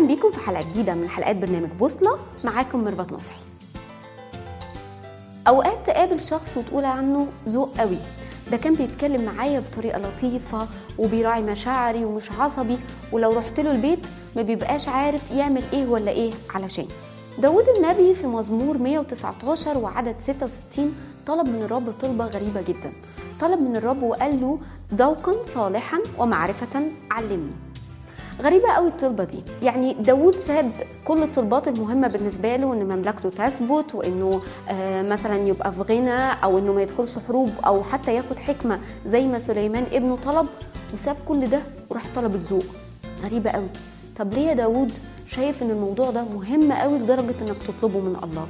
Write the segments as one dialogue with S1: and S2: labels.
S1: بيكم في حلقة جديدة من حلقات برنامج بوصلة معاكم ميرفت نصحي أوقات تقابل شخص وتقول عنه ذوق قوي ده كان بيتكلم معايا بطريقة لطيفة وبيراعي مشاعري ومش عصبي ولو رحت له البيت ما بيبقاش عارف يعمل ايه ولا ايه علشان داود النبي في مزمور 119 وعدد 66 طلب من الرب طلبة غريبة جدا طلب من الرب وقال له ذوقا صالحا ومعرفة علمني غريبة قوي الطلبة دي يعني داود ساب كل الطلبات المهمة بالنسبة له ان مملكته تثبت وانه آه مثلا يبقى في غنى او انه ما يدخلش حروب او حتى ياخد حكمة زي ما سليمان ابنه طلب وساب كل ده وراح طلب الذوق غريبة قوي طب ليه يا داود شايف ان الموضوع ده مهم قوي لدرجة انك تطلبه من الله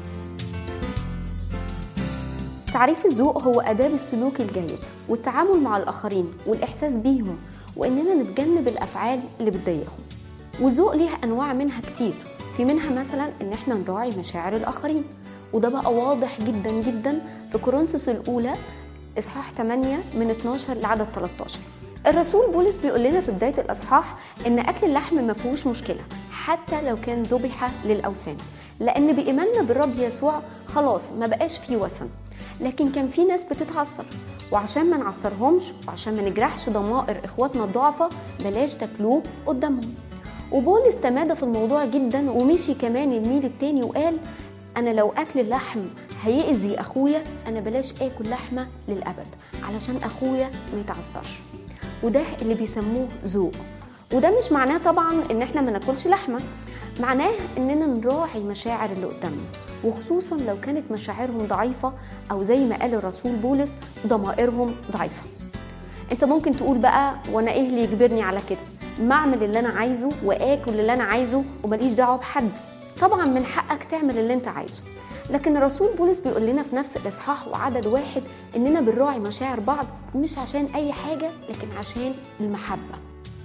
S1: تعريف الذوق هو آداب السلوك الجيد والتعامل مع الآخرين والإحساس بيهم وإننا نتجنب الأفعال اللي بتضايقهم والذوق ليها أنواع منها كتير في منها مثلا إن إحنا نراعي مشاعر الآخرين وده بقى واضح جدا جدا في كورنثوس الأولى إصحاح 8 من 12 لعدد 13 الرسول بولس بيقول لنا في بداية الإصحاح إن أكل اللحم ما فيهوش مشكلة حتى لو كان ذبح للأوثان لأن بإيماننا بالرب يسوع خلاص ما بقاش فيه وثن لكن كان في ناس بتتعصب وعشان ما نعصرهمش وعشان ما نجرحش ضمائر اخواتنا الضعفاء بلاش تاكلوه قدامهم وبولس تمادى في الموضوع جدا ومشي كمان الميل التاني وقال انا لو اكل اللحم هيأذي اخويا انا بلاش اكل لحمه للابد علشان اخويا ما يتعصرش وده اللي بيسموه ذوق وده مش معناه طبعا ان احنا ما ناكلش لحمه معناه اننا نراعي مشاعر اللي قدامنا وخصوصا لو كانت مشاعرهم ضعيفه او زي ما قال الرسول بولس ضمائرهم ضعيفه انت ممكن تقول بقى وانا ايه اللي يجبرني على كده ما اعمل اللي انا عايزه واكل اللي انا عايزه وماليش دعوه بحد طبعا من حقك تعمل اللي انت عايزه لكن الرسول بولس بيقول لنا في نفس الاصحاح وعدد واحد اننا بنراعي مشاعر بعض مش عشان اي حاجه لكن عشان المحبه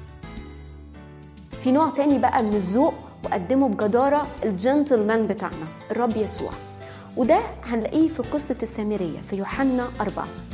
S1: في نوع تاني بقى من الذوق وقدمه بجدارة الجنتلمان بتاعنا الرب يسوع وده هنلاقيه في قصة السامرية في يوحنا أربعة